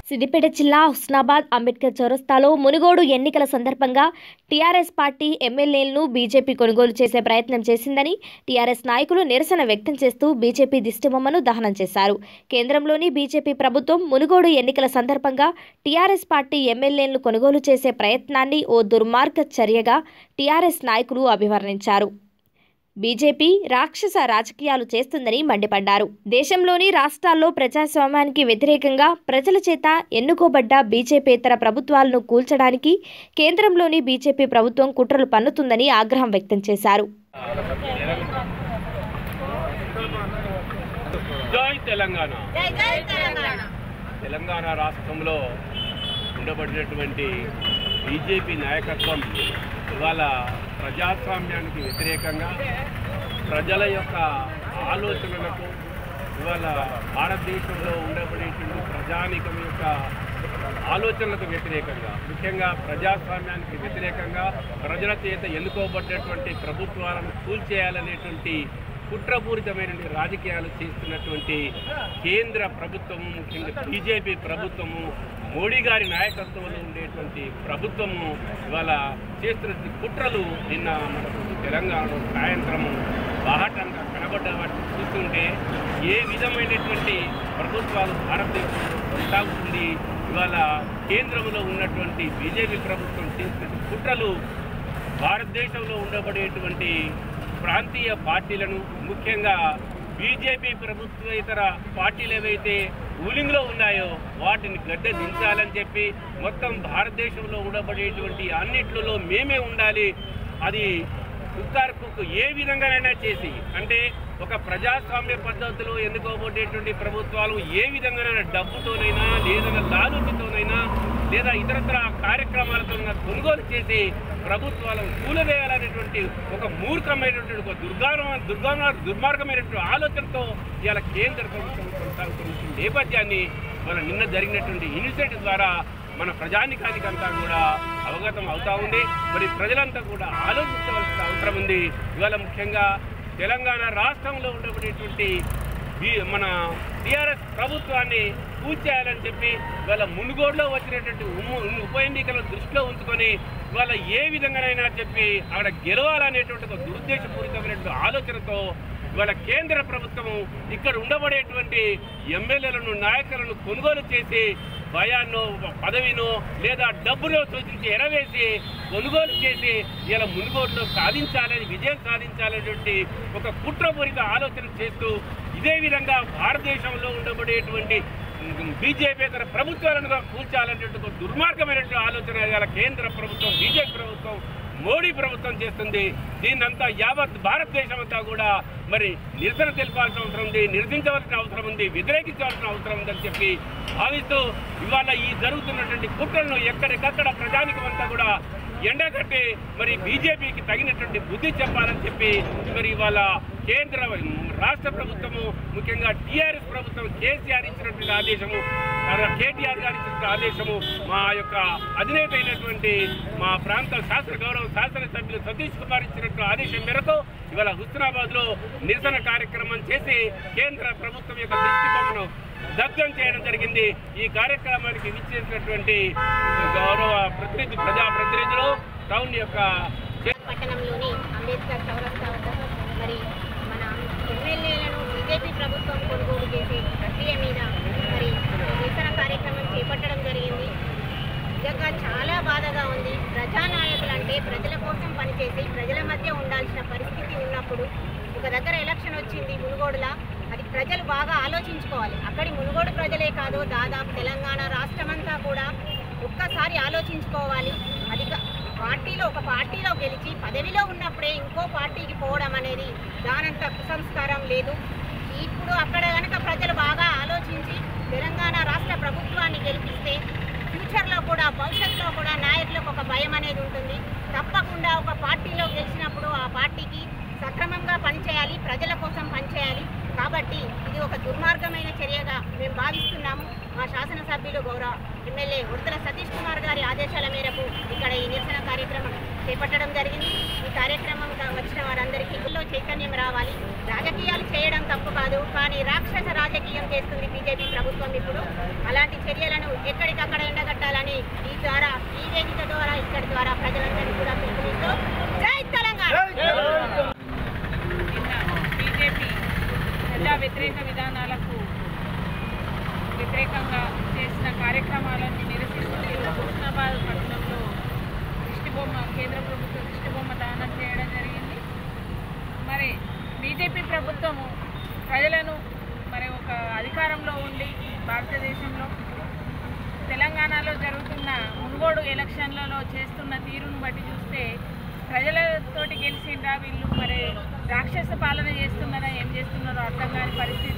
సిద్దిపేట జిల్లా హుస్నాబాద్ అంబేద్కర్ చౌరస్తాలో మునుగోడు ఎన్నికల సందర్భంగా టీఆర్ఎస్ పార్టీ ఎమ్మెల్యేలను బీజేపీ కొనుగోలు చేసే ప్రయత్నం చేసిందని టీఆర్ఎస్ నాయకులు నిరసన వ్యక్తం చేస్తూ బీజేపీ దిష్టిబొమ్మను దహనం చేశారు కేంద్రంలోని బీజేపీ ప్రభుత్వం మునుగోడు ఎన్నికల సందర్భంగా టీఆర్ఎస్ పార్టీ ఎమ్మెల్యేలను కొనుగోలు చేసే ప్రయత్నాన్ని ఓ దుర్మార్గ చర్యగా టీఆర్ఎస్ నాయకులు అభివర్ణించారు బీజేపీ రాక్షస రాజకీయాలు చేస్తుందని మండిపడ్డారు దేశంలోని రాష్ట్రాల్లో ప్రజాస్వామ్యానికి వ్యతిరేకంగా ప్రజల చేత ఎన్నుకోబడ్డ బీజేపీతర ప్రభుత్వాలను కూల్చడానికి కేంద్రంలోని బీజేపీ ప్రభుత్వం కుట్రలు పన్నుతుందని ఆగ్రహం వ్యక్తం చేశారు జై తెలంగాణ జై జై తెలంగాణ తెలంగాణ రాష్ట్రంలో ఉండబడినటువంటి బీజేపీ నాయకత్వం ఇవాళ ప్రజాస్వామ్యానికి వ్యతిరేకంగా ప్రజల యొక్క ఆలోచనలకు ఇవాళ భారతదేశంలో ఉండబడేటువంటి ప్రజానికం యొక్క ఆలోచనలకు వ్యతిరేకంగా ముఖ్యంగా ప్రజాస్వామ్యానికి వ్యతిరేకంగా ప్రజల చేత ఎన్నుకోబడ్డటువంటి ప్రభుత్వాలను కూల్చేయాలనేటువంటి కుట్రపూరితమైనటువంటి రాజకీయాలు చేస్తున్నటువంటి కేంద్ర ప్రభుత్వము ముఖ్యంగా బీజేపీ ప్రభుత్వము మోడీ గారి నాయకత్వంలో ఉండేటువంటి ప్రభుత్వము ఇవాళ చేస్తున్నటువంటి కుట్రలు నిన్న మనకు తెలంగాణలో సాయంత్రము బాహటంగా కనబడ్డ వాటిని చూస్తుంటే ఏ విధమైనటువంటి ప్రభుత్వాలు భారతదేశంలో కొనసాగుతుంది ఇవాళ కేంద్రంలో ఉన్నటువంటి బీజేపీ ప్రభుత్వం చేస్తున్న కుట్రలు భారతదేశంలో ఉండబడేటువంటి ప్రాంతీయ పార్టీలను ముఖ్యంగా బీజేపీ ప్రభుత్వేతర పార్టీలు ఏవైతే రూలింగ్లో ఉన్నాయో వాటిని గద్దె దించాలని చెప్పి మొత్తం భారతదేశంలో ఉండబడేటువంటి అన్నిట్లలో మేమే ఉండాలి అది కుక్కార్కు ఏ విధంగానైనా చేసి అంటే ఒక ప్రజాస్వామ్య పద్ధతిలో ఎన్నుకోబడేటువంటి ప్రభుత్వాలు ఏ విధంగానైనా డబ్బుతోనైనా లేదా లాలూచితోనైనా లేదా ఇతరత్ర కార్యక్రమాలతో కొనుగోలు చేసి ప్రభుత్వాలను కూలవేయాలనేటువంటి ఒక మూర్ఖమైనటువంటి ఒక దుర్గాన దుర్గాన దుర్మార్గమైనటువంటి ఆలోచనతో ఇవాళ కేంద్ర ప్రభుత్వం కొనసాగుతున్న నేపథ్యాన్ని మన నిన్న జరిగినటువంటి ఇనిషియేటివ్ ద్వారా మన ప్రజానికానికి అంతా కూడా అవగతం అవుతా ఉంది మరి ప్రజలంతా కూడా ఆలోచించవలసిన అవసరం ఉంది ఇవాళ ముఖ్యంగా తెలంగాణ రాష్ట్రంలో ఉండబడేటువంటి ఈ- మన టీఆర్ఎస్ ప్రభుత్వాన్ని కూల్చేయాలని చెప్పి ఇవాళ మునుగోడులో వచ్చినటువంటి ఉమ్ము- ఉప ఎన్నికలను దృష్టిలో ఉంచుకొని ఇవాళ ఏ విధంగానైనా చెప్పి అక్కడ గెలవాలనేటువంటి ఒక దురుద్దేశపూరితమైనటువంటి ఆలోచనతో ఇవాళ కేంద్ర ప్రభుత్వం ఇక్కడ ఉండబడేటువంటి ఎమ్మెల్యేలను నాయకులను కొనుగోలు చేసి భయాన్నో పదవినో లేదా డబ్బునో సూచించి ఎరవేసి కొనుగోలు చేసి ఇలా మునుగోడులో సాధించాలని విజయం సాధించాలనేటువంటి ఒక కుట్రపూరిత ఆలోచన చేస్తూ ఇదే విధంగా భారతదేశంలో ఉండబడేటువంటి బీజేపీతర ప్రభుత్వాలను కూడా కూల్చాలనేటువంటి ఒక దుర్మార్గమైనటువంటి ఆలోచన ఇవాళ కేంద్ర ప్రభుత్వం బీజేపీ ప్రభుత్వం మోడీ ప్రభుత్వం చేస్తుంది దీన్నంతా యావత్ భారతదేశం అంతా కూడా మరి నిరసన తెలపాల్సిన అవసరం ఉంది నిరసించవలసిన అవసరం ఉంది వ్యతిరేకించవలసిన అవసరం ఉందని చెప్పి భావిస్తూ ఇవాళ ఈ జరుగుతున్నటువంటి కుట్రలను ఎక్కడికక్కడ ప్రజానికం అంతా కూడా ఎండగట్టి మరి బీజేపీకి తగినటువంటి బుద్ధి చెప్పాలని చెప్పి మరి ఇవాళ కేంద్ర రాష్ట్ర ప్రభుత్వము ముఖ్యంగా టీఆర్ఎస్ ప్రభుత్వం కేసీఆర్ ఇచ్చినటువంటి ఆదేశము తర్వాత కేటీఆర్ గారు ఇచ్చినటువంటి ఆదేశము మా యొక్క అధినేత అయినటువంటి మా ప్రాంత శాస్త్ర గౌరవ శాసనసభ్యులు సతీష్ కుమార్ ఇచ్చినటువంటి ఆదేశం మేరకు ఇవాళ హుస్నాబాద్ లో నిరసన కార్యక్రమం చేసి కేంద్ర ప్రభుత్వం యొక్క దృష్టిబొమ్మను దగ్ధం చేయడం జరిగింది ఈ కార్యక్రమానికి విచ్చేసినటువంటి గౌరవ ప్రతినిధి ప్రజా ప్రతినిధులు టౌన్ యొక్క పట్టణంలోని అంబేద్కర్ చౌరస్తా వద్ద మరి మన ఎమ్మెల్యేలను బీజేపీ ప్రభుత్వం కొనుగోలు చేసే ప్రక్రియ మీద మరి నిరసన కార్యక్రమం చేపట్టడం జరిగింది నిజంగా చాలా బాధగా ఉంది ప్రజానాయకులు అంటే ప్రజల కోసం పనిచేసి ప్రజల మధ్య ఉండాల్సిన పరిస్థితి ఉన్నప్పుడు ఒక దగ్గర ఎలక్షన్ వచ్చింది మునుగోడులా అది ప్రజలు బాగా ఆలోచించుకోవాలి అక్కడి మునుగోడు ప్రజలే కాదు దాదాపు తెలంగాణ రాష్ట్రమంతా కూడా ఒక్కసారి ఆలోచించుకోవాలి అది కా- పార్టీలో ఒక పార్టీలో గెలిచి పదవిలో ఉన్నప్పుడే ఇంకో పార్టీకి పోవడం అనేది దానంత కుసంస్కారం లేదు ఇప్పుడు అక్కడ కనుక ప్రజలు బాగా ఆలోచించి తెలంగాణ రాష్ట్ర ప్రభుత్వాన్ని గెలిపిస్తే ఫ్యూచర్లో కూడా భవిష్యత్తులో కూడా నాయకులకు ఒక భయం అనేది ఉంటుంది తప్పకుండా ఒక పార్టీలో గెలిచినప్పుడు ఆ పార్టీకి సక్రమంగా పనిచేయాలి ప్రజల కోసం పనిచేయాలి కాబట్టి ఇది ఒక దుర్మార్గమైన సరైన చర్యగా మేము భావిస్తున్నాము మా శాసనసభ్యులు గౌరవ ఎమ్మెల్యే ఉడతల సతీష్ కుమార్ గారి ఆదేశాల మేరకు ఇక్కడ ఈ నిరసన కార్యక్రమం చేపట్టడం జరిగింది ఈ కార్యక్రమం వచ్చిన వారందరికీ ఇందులో చైతన్యం రావాలి రాజకీయాలు చేయడం తప్పు కాదు కానీ రాక్షస రాజకీయం చేస్తుంది బీజేపీ ప్రభుత్వం ఇప్పుడు అలాంటి చర్యలను ఎక్కడికక్కడ ఎండగట్టాలని ఈ ద్వారా ఈ వేదిక ద్వారా ఇక్కడి ద్వారా ప్రజలందరినీ కూడా పిలుపునిస్తూ జై తెలంగాణ నిన్న బీజేపీ ప్రజా వ్యతిరేక విధానాలకు వ్యతిరేకంగా చేసిన కార్యక్రమాలను నిరసిస్తూ ఈరోజు హుస్నాబాద్ పట్టణంలో దిష్టిబొమ్మ కేంద్ర ప్రభుత్వ దిష్టిబొమ్మ దానం చేయడం జరిగింది మరి బీజేపీ ప్రభుత్వము ప్రజలను మరి ఒక అధికారంలో ఉండి భారతదేశంలో తెలంగాణలో జరుగుతున్న మునుగోడు ఎలక్షన్లలో చేస్తున్న తీరును బట్టి చూస్తే ప్రజలతోటి గెలిచిండ్రా వీళ్ళు మరి రాక్షస పాలన చేస్తున్నారా ఏం చేస్తున్నారో అర్థం కాని పరిస్థితి